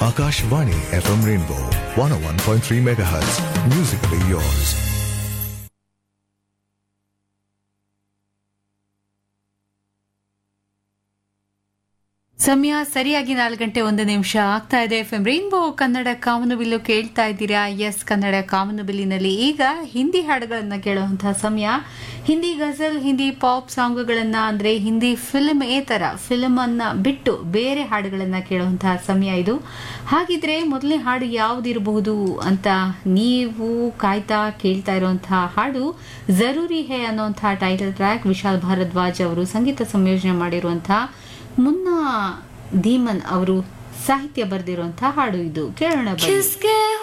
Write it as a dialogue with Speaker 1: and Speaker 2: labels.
Speaker 1: Akashvani FM Rainbow 101.3 MHz. Musically yours.
Speaker 2: ಸಮಯ ಸರಿಯಾಗಿ ನಾಲ್ಕು ಗಂಟೆ ಒಂದು ನಿಮಿಷ ಆಗ್ತಾ ಇದೆ ಎಫ್ ಎಂ ರೈನ್ಬೋ ಕನ್ನಡ ಕಾಮನಬಿಲ್ಲು ಕೇಳ್ತಾ ಇದ್ದೀರಾ ಎಸ್ ಕನ್ನಡ ಕಾಮನಬಿಲ್ಲಿನಲ್ಲಿ ಈಗ ಹಿಂದಿ ಹಾಡುಗಳನ್ನ ಕೇಳುವಂತಹ ಸಮಯ ಹಿಂದಿ ಗಜಲ್ ಹಿಂದಿ ಪಾಪ್ ಸಾಂಗ್ಗಳನ್ನ ಅಂದ್ರೆ ಹಿಂದಿ ಫಿಲ್ಮ್ ಏತರ ಫಿಲ್ಮ್ ಅನ್ನ ಬಿಟ್ಟು ಬೇರೆ ಹಾಡುಗಳನ್ನ ಕೇಳುವಂತಹ ಸಮಯ ಇದು ಹಾಗಿದ್ರೆ ಮೊದಲನೇ ಹಾಡು ಯಾವುದಿರಬಹುದು ಅಂತ ನೀವು ಕಾಯ್ತಾ ಕೇಳ್ತಾ ಇರುವಂತಹ ಹಾಡು ಜರೂರಿ ಹೇ ಅನ್ನುವಂತಹ ಟೈಟಲ್ ಟ್ರ್ಯಾಕ್ ವಿಶಾಲ್ ಭಾರದ್ವಾಜ್ ಅವರು ಸಂಗೀತ ಸಂಯೋಜನೆ ಮಾಡಿರುವಂತಹ ಮುನ್ನಾ ಧೀಮನ್ ಅವರು ಸಾಹಿತ್ಯ ಬರೆದಿರುವಂತಹ ಹಾಡು ಇದು ಕೇಳೋಣ ಬನ್ನಿ.
Speaker 3: किसके